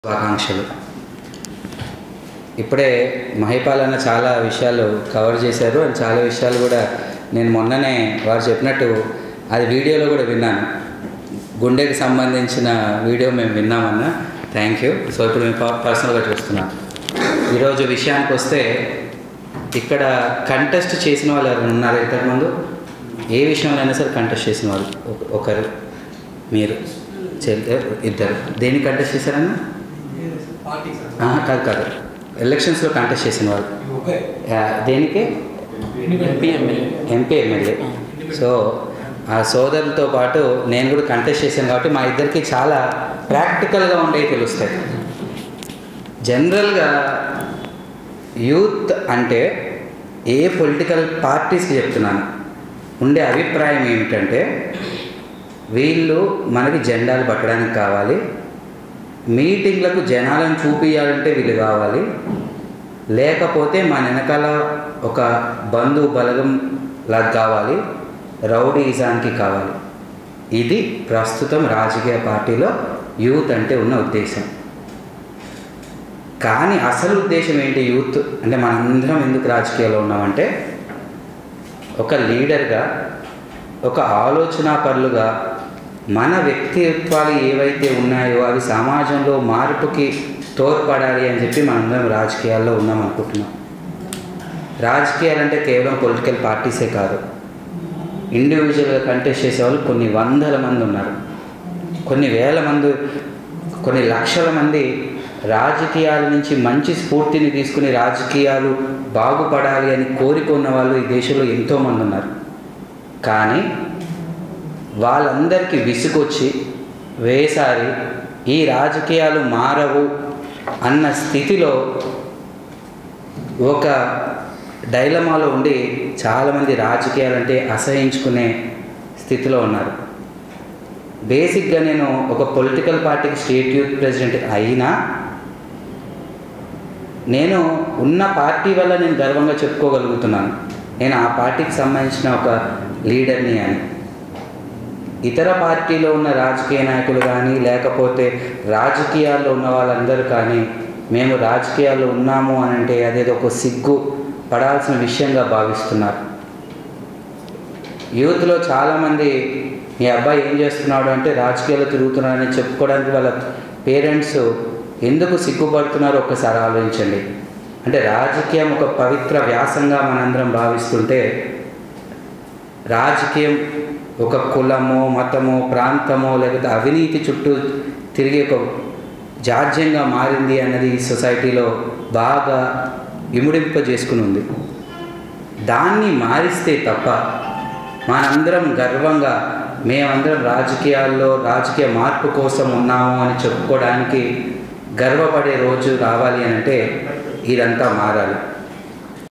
శుభాకాంక్షలు ఇప్పుడే మహిపాలన చాలా విషయాలు కవర్ చేశారు అండ్ చాలా విషయాలు కూడా నేను మొన్ననే వారు చెప్పినట్టు అది వీడియోలో కూడా విన్నాను గుండెకి సంబంధించిన వీడియో మేము విన్నామన్నా థ్యాంక్ యూ సో ఇప్పుడు మేము ప- పర్సనల్గా చూస్తున్నాం ఈరోజు విషయానికి వస్తే ఇక్కడ కంటెస్ట్ చేసిన వాళ్ళు ఎవరైనా ఉన్నారు ఇంతకుముందు ఏ విషయంలో అయినా సరే కంటెస్ట్ చేసిన వాళ్ళు ఒక- ఒకరు మీరు చెల్లి ఇద్దరు దేన్ని కంటెస్ట్ చేశారన్నా పార్టీ సార్ ఆహా, కాదు కాదు ఎలక్షన్స్లో కంటెస్ట్ చేసిన వాళ్ళు ఓకే ఆ, దేనికి MP MLA MP MLA so ఆ సోదరులతో పాటు నేను కూడా కంటెస్ట్ చేశాను కాబట్టి మా ఇద్దరికి చాలా ప్రాక్టికల్గా ఉండేవి తెలుస్తాయి జనరల్గా యూత్ అంటే ఏ పొలిటికల్ పార్టీస్కి చెప్తున్నాను ఉండే అభిప్రాయం ఏమిటంటే వీళ్ళు మనకి జెండాలు పట్టడానికి కావాలి మీటింగ్లకు జనాలను చూపించాలంటే వీళ్ళు కావాలి లేకపోతే మన వెనకాల ఒక బంధు బలగం లాగా కావాలి రౌడీజానికి కావాలి ఇది ప్రస్తుతం రాజకీయ పార్టీలో యూత్ అంటే ఉన్న ఉద్దేశం కానీ అసలు ఉద్దేశం ఏంటి యూత్ అంటే మనందరం ఎందుకు రాజకీయాల్లో ఉన్నామంటే ఒక లీడర్గా ఒక ఆలోచనాపరులుగా మన వ్యక్తిత్వాలు ఏవైతే ఉన్నాయో అవి సమాజంలో మార్పుకి తోడ్పడాలి అని చెప్పి మనందరం రాజకీయాల్లో ఉన్నాం అనుకుంటున్నాం రాజకీయాలు అంటే కేవలం పొలిటికల్ పార్టీసే కాదు ఇండివిజువల్గా కంటెస్ట్ చేసేవాళ్ళు కొన్ని వందల మంది ఉన్నారు కొన్ని వేల మంది కొన్ని లక్షల మంది రాజకీయాల నుంచి మంచి స్ఫూర్తిని తీసుకుని రాజకీయాలు బాగుపడాలి అని కోరిక ఉన్న వాళ్ళు ఈ దేశంలో ఎంతోమంది ఉన్నారు కానీ వాళ్ళందరికీ విసుగొచ్చి వేసారి ఈ రాజకీయాలు మారవు అన్న స్థితిలో ఒక డైలమాలో ఉండి చాలామంది రాజకీయాలంటే అసహించుకునే స్థితిలో ఉన్నారు బేసిక్గా నేను ఒక పొలిటికల్ పార్టీకి స్టేట్ యూత్ ప్రెసిడెంట్ అయినా నేను ఉన్న పార్టీ వల్ల నేను గర్వంగా చెప్పుకోగలుగుతున్నాను నేను ఆ పార్టీకి సంబంధించిన ఒక లీడర్ని అని ఇతర పార్టీలో ఉన్న రాజకీయ నాయకులు కానీ లేకపోతే రాజకీయాల్లో ఉన్న వాళ్ళందరూ కానీ మేము రాజకీయాల్లో ఉన్నాము అని అంటే అదేదో ఒక సిగ్గు పడాల్సిన విషయంగా భావిస్తున్నారు యూత్లో చాలామంది మీ అబ్బాయి ఏం చేస్తున్నాడు అంటే రాజకీయాల్లో తిరుగుతున్నాడని చెప్పుకోవడానికి వాళ్ళ పేరెంట్స్ ఎందుకు సిగ్గుపడుతున్నారో ఒక్కసారి ఆలోచించండి అంటే రాజకీయం ఒక పవిత్ర వ్యాసంగా మనందరం భావిస్తుంటే రాజకీయం ఒక కులమో మతమో ప్రాంతమో లేకపోతే అవినీతి చుట్టూ తిరిగి ఒక జాడ్యంగా మారింది అన్నది ఈ సొసైటీలో బాగా ఇముడింప చేసుకుని ఉంది దాన్ని మారిస్తే తప్ప మనందరం గర్వంగా మేమందరం రాజకీయాల్లో రాజకీయ మార్పు కోసం ఉన్నాము అని చెప్పుకోవడానికి గర్వపడే రోజు రావాలి అని అంటే ఇదంతా మారాలి